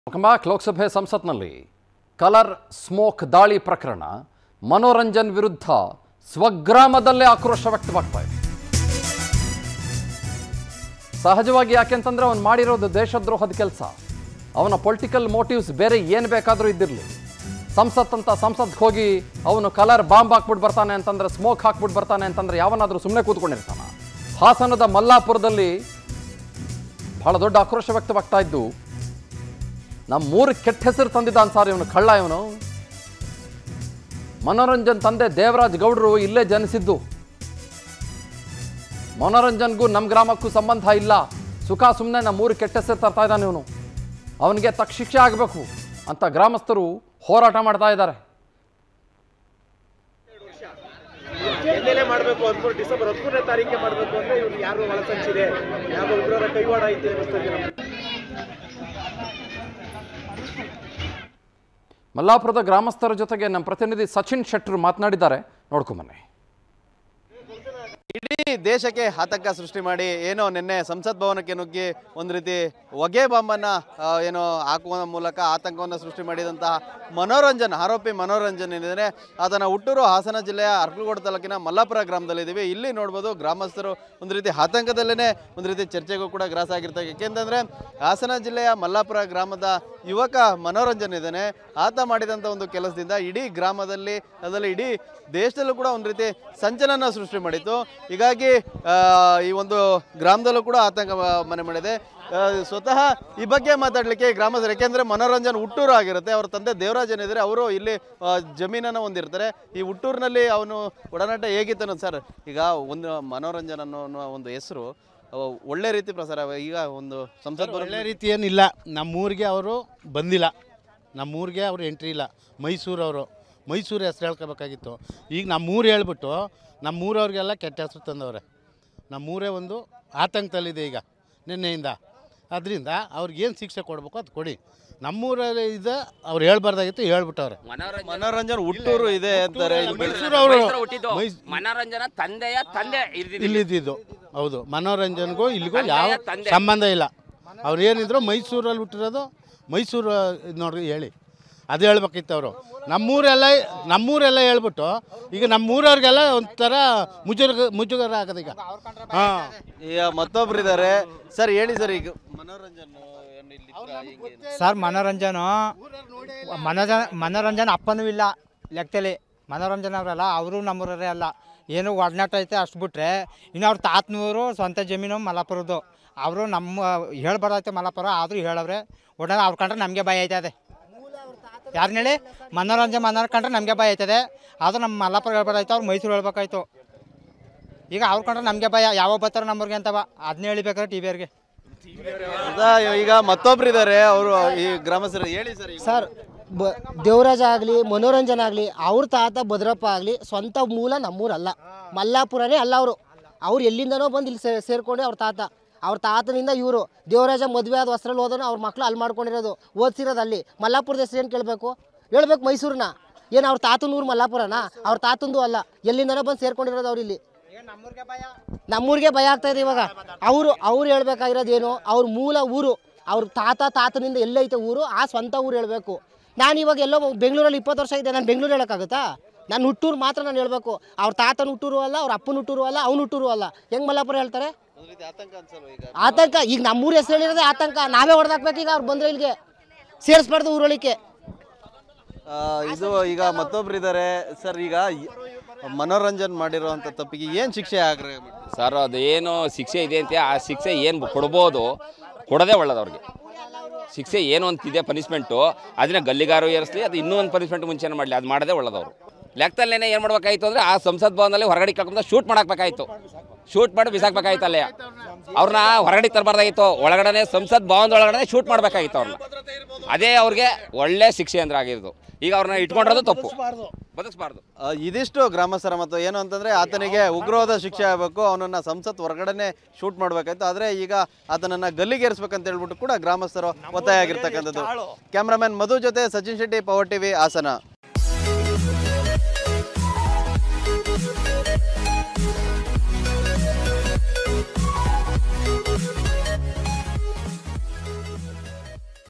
Welcome back ಲೋಕಸಭೆ ಸಂಸತ್ನಲ್ಲಿ colour smoke ದಾಳಿ ಪ್ರಕರಣ ಮನೋರಂಜನ್ ವಿರುದ್ಧ ಸ್ವಗ್ರಾಮದಲ್ಲೇ ಆಕ್ರೋಶ ವ್ಯಕ್ತವಾಗ್ತಾ ಇದೆ ಸಹಜವಾಗಿ ಯಾಕೆಂತಂದ್ರೆ ಅವನು ಮಾಡಿರೋದು ದೇಶದ್ರೋಹದ ಕೆಲಸ ಅವನ ಪೊಲಿಟಿಕಲ್ ಮೋಟಿವ್ಸ್ ಬೇರೆ ಏನು ಬೇಕಾದರೂ ಇದ್ದಿರಲಿ ಸಂಸತ್ ಅಂತ ಸಂಸತ್ಗೆ ಹೋಗಿ ಅವನು ಕಲರ್ ಬಾಂಬ್ ಹಾಕ್ಬಿಟ್ಟು ಬರ್ತಾನೆ ಅಂತಂದ್ರೆ ಸ್ಮೋಕ್ ಹಾಕ್ಬಿಟ್ಟು ಬರ್ತಾನೆ ಅಂತಂದ್ರೆ ಯಾವನಾದರೂ ಸುಮ್ಮನೆ ಕೂತ್ಕೊಂಡಿರ್ತಾನ ಹಾಸನದ ಮಲ್ಲಾಪುರದಲ್ಲಿ ಬಹಳ ದೊಡ್ಡ ಆಕ್ರೋಶ ವ್ಯಕ್ತವಾಗ್ತಾ ಇದ್ದು ನಮ್ಮ ಮೂರು ಕೆಟ್ಟ ಹೆಸರು ತಂದಿದ್ದಾನೆ ಸರ್ ಇವನು ಕಳ್ಳ ಇವನು ಮನೋರಂಜನ್ ತಂದೆ ದೇವರಾಜ್ ಗೌಡರು ಇಲ್ಲೇ ಜನಿಸಿದ್ದು ಮನೋರಂಜನ್ಗೂ ನಮ್ಮ ಗ್ರಾಮಕ್ಕೂ ಸಂಬಂಧ ಇಲ್ಲ ಸುಖ ಸುಮ್ಮನೆ ನಮ್ಮ ಮೂರು ಕೆಟ್ಟ ಹೆಸರು ತರ್ತಾ ಇದ್ದಾನೆ ಇವನು ಅವನಿಗೆ ತಕ್ಕ ಶಿಕ್ಷೆ ಆಗಬೇಕು ಅಂತ ಗ್ರಾಮಸ್ಥರು ಹೋರಾಟ ಮಾಡ್ತಾ ಇದ್ದಾರೆ ಎಲ್ಲೆಲ್ಲೇ ಮಾಡಬೇಕು ಹದಿಮೂರು ಡಿಸೆಂಬರ್ ಹದಿಮೂರನೇ ತಾರೀಕೆ ಮಾಡಬೇಕು ಅಂದ್ರೆ ಇವ್ರು ಯಾರು ಒಳಸಂಚಿದೆ ಯಾವ ಉಗ್ರರ ಕೈವಾಡ ಐತೆ ಅನ್ನಿಸ್ತದೆ ನಮ್ಗೆ ಮಲ್ಲಾಪುರದ ಗ್ರಾಮಸ್ಥರ ಜೊತೆಗೆ ನಮ್ಮ ಪ್ರತಿನಿಧಿ ಸಚಿನ್ ಶೆಟ್ಟರು ಮಾತನಾಡಿದ್ದಾರೆ ನೋಡ್ಕೊಂಬನ್ನಿ ಇಡೀ ದೇಶಕ್ಕೆ ಆತಂಕ ಸೃಷ್ಟಿ ಮಾಡಿ ಏನೋ ನಿನ್ನೆ ಸಂಸತ್ ಭವನಕ್ಕೆ ನುಗ್ಗಿ ಒಂದು ರೀತಿ ಹೊಗೆ ಬಾಂಬನ್ನ ಆ, ಏನೋ ಹಾಕುವ ಮೂಲಕ ಆತಂಕವನ್ನು ಸೃಷ್ಟಿ ಮಾಡಿದಂತಹ ಮನೋರಂಜನ್ ಆರೋಪಿ ಮನೋರಂಜನ್ ಏನಿದ್ದಾರೆ ಆತನ ಹುಟ್ಟೂರು ಹಾಸನ ಜಿಲ್ಲೆಯ ಅರ್ಕಲಗೋಡು ತಾಲೂಕಿನ ಮಲ್ಲಾಪುರ ಗ್ರಾಮದಲ್ಲಿದ್ದೀವಿ ಇಲ್ಲಿ ನೋಡ್ಬೋದು ಗ್ರಾಮಸ್ಥರು ಒಂದು ರೀತಿ ಆತಂಕದಲ್ಲೇ ಒಂದು ರೀತಿ ಚರ್ಚೆಗೂ ಕೂಡ ಗ್ರಾಸ ಆಗಿರ್ತಾರೆ ಏಕೆಂತಂದ್ರೆ ಹಾಸನ ಜಿಲ್ಲೆಯ ಮಲ್ಲಾಪುರ ಗ್ರಾಮದ ಯುವಕ ಮನೋರಂಜನ್ ಇದ್ದಾನೆ ಆತ ಮಾಡಿದಂಥ ಒಂದು ಕೆಲಸದಿಂದ ಇಡೀ ಗ್ರಾಮದಲ್ಲಿ ಅದರಲ್ಲಿ ಇಡೀ ದೇಶದಲ್ಲೂ ಕೂಡ ಒಂದು ರೀತಿ ಸಂಚಲನ ಸೃಷ್ಟಿ ಮಾಡಿತ್ತು ಹೀಗಾಗಿ ಆ, ಈ ಒಂದು ಗ್ರಾಮದಲ್ಲೂ ಕೂಡ ಆತಂಕ ಮ- ಮನೆ ಮಾಡಿದೆ ಆ, ಸ್ವತಃ ಈ ಬಗ್ಗೆ ಮಾತಾಡಲಿಕ್ಕೆ ಗ್ರಾಮಸ್ಥರು ಯಾಕೆಂದ್ರೆ ಮನೋರಂಜನ್ ಹುಟ್ಟೂರು ಆಗಿರುತ್ತೆ ಅವ್ರ ತಂದೆ ದೇವರಾಜ್ ಏನಿದ್ದಾರೆ ಅವರು ಇಲ್ಲಿ ಆ, ಜಮೀನನ್ನು ಹೊಂದಿರ್ತಾರೆ ಈ ಹುಟ್ಟೂರಿನಲ್ಲಿ ಅವನು ಒಡನಾಟ ಹೇಗಿತ್ತು ಅನ್ನೋದು ಸರ್ ಈಗ ಒಂದು ಮನೋರಂಜನ್ ಅನ್ನೋ ಅನ್ನೋ ಒಂದು ಹೆಸರು ಆ, ಒಳ್ಳೆ ರೀತಿ ಪ್ರಸಾರ ಈಗ ಒಂದು ಸಂಸತ್ ಭವನ- ಒಳ್ಳೆ ರೀತಿ ಏನಿಲ್ಲ ನಮ್ಮೂರಿಗೆ ಅವರು ಬಂದಿಲ್ಲ ನಮ್ಮೂರಿಗೆ ಅವರು ಎಂಟ್ರಿ ಇಲ್ಲ ಮೈಸೂರವರು ಮೈಸೂರು ಹೆಸ್ರು ಹೇಳ್ಕೋಬೇಕಾಗಿತ್ತು ಈಗ ನಮ್ಮೂರು ಹೇಳ್ಬಿಟ್ಟು ನಮ್ಮೂರವ್ರಿಗೆಲ್ಲ ಕೆಟ್ಟ ಹೆಸ್ರು ತಂದವ್ರೆ ನಮ್ಮೂರೇ ಒಂದು ಆತಂಕದಲ್ಲಿದೆ ಈಗ ನಿನ್ನೆಯಿಂದ ಅದರಿಂದ ಅವ್ರಿಗೇನು ಶಿಕ್ಷೆ ಕೊಡಬೇಕು ಅದು ಕೊಡಿ ನಮ್ಮೂರಲ್ಲಿ ಇದೆ ಅವ್ರು ಹೇಳ್ಬಾರ್ದಾಗಿತ್ತು ಹೇಳ್ಬಿಟ್ಟವ್ರೆ ಮನೋರಂಜನ್ ಹುಟ್ಟೂರು ಇದೆ ಅಂತಾರೆ ಇಲ್ಲಿ ಬೆಳ್ಳಿ- ಮೈಸೂರು ಅವರು ಹುಟ್ಟಿದ್ದು ಮೈಸ್- ಮನೋರಂಜನ ತಂದೆಯ ತಂದೆ ಇರ್ದಿದ್ದು ಇಲ್ಲಿದ್ದು ಹೌದು ಮನೋರಂಜನ್ಗೂ ಇಲ್ಲಿಗೂ ಯಾವ ತಂದೆಯ ತಂದೆ. ಸಂಬಂಧ ಇಲ್ಲ ಅವ್ರು ಏನಿದ್ರು ಮೈಸೂರಲ್ಲಿ ಹುಟ್ಟಿರೋದು ಮೈಸೂರು ಇದ್ ನೋಡ್ರಿ ಹೇಳಿ ಅದು ಹೇಳ್ಬೇಕಿತ್ತು ಅವರು ನಮ್ಮೂರೆಲ್ಲ ನಮ್ಮೂರೆಲ್ಲ ಹೇಳ್ಬಿಟ್ಟು ಈಗ ನಮ್ಮೂರವ್ರಿಗೆಲ್ಲ ಒಂಥರ ಮುಜುಗ ಮುಜುಗರ ಆಗದ ಈಗ ಹಾಂ ಈಗ ಮತ್ತೊಬ್ರು ಇದ್ದಾರೆ ಸರ್ ಹೇಳಿ ಸರ್ ಈಗ ಮನೋರಂಜನ್ ಏನು ಇಲ್ಲಿ ಇದ್ರ ಹಿಂಗೆ? ಸರ್ ಮನೋರಂಜನು ಮನೋರಂಜನ ಮನೋರಂಜನ ಅಪ್ಪನೂ ಇಲ್ಲ ಲೆಕ್ಕದಲ್ಲಿ ಮನೋರಂಜನ ಅವರಲ್ಲ ಅವರು ನಮ್ಮೂರವರೇ ಅಲ್ಲ ಏನು ಒಡನಾಟ ಐತೆ ಅಷ್ಟು ಬಿಟ್ರೆ ಇನ್ನು ಅವ್ರ ತಾತನೂರು ಸ್ವಂತ ಜಮೀನು ಮಲಾಪುರದ್ದು ಅವರು ನಮ್ಮ ಹೇಳ್ಬಾರ್ದೈತೆ ಮಲಾಪುರ ಆದರೂ ಹೇಳವ್ರೆ ಒಡನ ಅವ್ರ ಕಂಡ್ರೆ ನಮಗೆ ಭಯ ಆಯ್ತದೆ ಯಾರನ್ನ ಹೇಳಿ ಮನೋರಂಜನೆ ಮನೋರ ಕಂಡ್ರೆ ನಮಗೆ ಭಯ ಆಯ್ತದೆ ಆದರೂ ನಮ್ಮ ಮಲ್ಲಾಪುರ ಹೇಳ್ಬಾರ್ದಾಯ್ತು ಅವ್ರು ಮೈಸೂರು ಹೇಳ್ಬೇಕಾಯ್ತು ಈಗ ಅವ್ರ ಕಂಡ್ರೆ ನಮಗೆ ಭಯ ಯಾವಾಗ ಬರ್ತಾರೋ ನಮ್ಮೂರಿಗೆ ಅಂತವ ಅದನ್ನ ಹೇಳಿಬೇಕಾದ್ರೆ ಟಿ ವಿಯವ್ರಿಗೆ ಹೌದಾ? ಈಗ ಮತ್ತೊಬ್ರು ಇದ್ದಾರೆ ಅವರು ಈ ಗ್ರಾಮಸ್ಥರು ಹೇಳಿ ಸರ್ ಈಗ. ಸರ್ ಬ ದೇವರಾಜ ಆಗಲಿ ಮನೋರಂಜನ್ ಆಗಲಿ ಅವ್ರ ತಾತ ಭದ್ರಪ್ಪ ಆಗಲಿ ಸ್ವಂತ ಮೂಲ ನಮ್ಮೂರಲ್ಲ ಮಲ್ಲಾಪುರನೇ ಅಲ್ಲ ಅವರು ಅವ್ರು ಎಲ್ಲಿಂದನೋ ಬಂದು ಇಲ್ಲಿ ಸೇ ಸೇರ್ಕೊಂಡು ಅವ್ರ ತಾತ ಅವ್ರ ತಾತನಿಂದ ಇವರು ದೇವರಾಜ ಮದುವೆ ಆದ ವಸ್ತ್ರಲ್ಲಿ ಹೋದನು ಅವ್ರ ಮಕ್ಳು ಅಲ್ಲಿ ಮಾಡ್ಕೊಂಡಿರೋದು ಓದಿಸಿರೋದು ಅಲ್ಲಿ ಮಲ್ಲಾಪುರದ ಹೆಸರು ಏನು ಕೇಳಬೇಕು ಹೇಳ್ಬೇಕು ಮೈಸೂರನ್ನ ಏನು ಅವ್ರ ತಾತನ ಊರು ಮಲ್ಲಾಪುರನ ಅವ್ರ ತಾತಂದು ಅಲ್ಲ ಎಲ್ಲಿಂದನೋ ಬಂದು ಸೇರ್ಕೊಂಡಿರೋದು ಅವ್ರು ಇಲ್ಲಿ ನಮ್ಮೂರಿಗೆ ಭಯ ಆಗ್ತಾ ಇದೆ ಇವಾಗ ಅವರು ಅವ್ರು ಹೇಳ್ಬೇಕಾಗಿರೋದು ಏನು ಅವ್ರ ಮೂಲ ಊರು ಅವ್ರ ತಾತ ತಾತನಿಂದ ಎಲ್ಲೈತೆ ಊರು ಆ ಸ್ವಂತ ಊರು ಹೇಳಬೇಕು ನಾನು ಇವಾಗ ಎಲ್ಲೋ ಬೆಂಗಳೂರಲ್ಲಿ ಇಪ್ಪತ್ತು ವರ್ಷ ಇದೆ ನಾನು ಬೆಂಗಳೂರು ಹೇಳೋಕ್ಕಾಗುತ್ತಾ ನನ್ನ ಹುಟ್ಟೂರು ಮಾತ್ರ ನಾನು ಹೇಳಬೇಕು ಅವ್ರ ತಾತನ ಹುಟ್ಟೂರು ಅಲ್ಲ ಅವ್ರ ಅಪ್ಪನ ಹುಟ್ಟೂರು ಅಲ್ಲ ಅವ್ನ ಹುಟ್ಟೂರು ಅಲ್ಲ ಹೆಂಗೆ ಮಲ್ಲಾಪುರ ಹೇಳ್ತಾರೆ ಒಂದ್ ರೀತಿ ಆತಂಕ ಅನ್ಸಲ್ವಾ ಈಗ ಆತಂಕ ಈಗ ನಮ್ಮೂರು ಹೆಸರು ಹೇಳಿರೋದೇ ಆತಂಕ ನಾವೇ ಹೊಡೆದಾಕ್ಬೇಕು ಈಗ ಅವ್ರು ಬಂದರೆ ಇಲ್ಲಿಗೆ ಸೇರಿಸ್ಬಾರ್ದು ಊರೊಳಿಕೆ ಆ, ಇದು ಈಗ ಮತ್ತೊಬ್ರು ಇದ್ದಾರೆ ಸರ್ ಈಗ ಈ- ಮನೋರಂಜನ್ ಮಾಡಿರುವಂತ ತಪ್ಪಿಗೆ ಏನ್ ಶಿಕ್ಷೆ ಆಗ್ರೆ ಸರ್ ಅದೇನು ಶಿಕ್ಷೆ ಇದೆ ಅಂತ ಆ ಶಿಕ್ಷೆ ಏನು ಕೊಡ್ಬೋದು ಕೊಡೋದೇ ಒಳ್ಳೇದು ಅವ್ರಿಗೆ ಶಿಕ್ಷೆ ಏನು ಅಂತಿದೆ ಪನಿಷ್ಮೆಂಟು ಅದನ್ನ ಗಲ್ಲಿಗಾರು ಏರಿಸಲಿ ಅದು ಇನ್ನೂ ಒಂದು ಪನಿಷ್ಮೆಂಟ್ ಮುಂಚೆನೇ ಮಾಡಲಿ ಅದು ಮಾಡೋದೇ ಒಳ್ಳೇದವರು ಲೆಕ್ಕದಲ್ಲೇನೆ ಏನು ಮಾಡ್ಬೇಕಾಯ್ತು ಅಂದರೆ ಆ ಸಂಸತ್ ಭವನದಲ್ಲಿ ಹೊರಗಡೆ ಕರ್ಕೊಂಡು ಶೂಟ್ ಮಾಡಬೇಕಾಯ್ತು ಶೂಟ್ ಮಾಡಿ ಬಿಸಾಕ್ಬೇಕಾಯ್ತು ಅಲ್ಲೇ ಅವ್ರನ್ನ ಹೊರಗಡೆ ತರಬಾರ್ದಾಗಿತ್ತು ಒಳಗಡೆ ಸಂಸತ್ ಭವನದ ಒಳಗಡೆ ಶೂಟ್ ಮಾಡಬೇಕಾಗಿತ್ತು ಅವ್ರನ್ನ ಅದೇ ಅವ್ರಿಗೆ ಒಳ್ಳೆ ಶಿಕ್ಷೆ ಅಂದ್ರೆ ಆಗಿರೋದು ಈಗ ಅವ್ರನ್ನ ಇಟ್ಕೊಂಡಿರೋದು ತಪ್ಪು ಬದುಕಿಸ್ಬಾರ್ದು ಆ, ಇದಿಷ್ಟು ಗ್ರಾಮಸ್ಥರ ಮತ್ತು ಏನು ಅಂತಂದ್ರೆ ಆತನಿಗೆ ಉಗ್ರವಾದ ಶಿಕ್ಷೆ ಆಗಬೇಕು ಅವನನ್ನ ಸಂಸತ್ ಹೊರಗಡೆನೆ ಶೂಟ್ ಮಾಡಬೇಕಾಯ್ತು ಆದ್ರೆ ಈಗ ಆತನನ್ನ ಗಲ್ಲಿಗೇರಿಸ್ಬೇಕಂತ ಹೇಳ್ಬಿಟ್ಟು ಕೂಡ ಗ್ರಾಮಸ್ಥರು ಒತ್ತಾಯ ಆಗಿರ್ತಕ್ಕಂಥದ್ದು ಕ್ಯಾಮ್ರಾಮನ್ ಮಧು ಜೊತೆ ಸಚಿನ್ ಶೆಟ್ಟಿ ಪವರ್ ಟಿವಿ ಹಾಸನ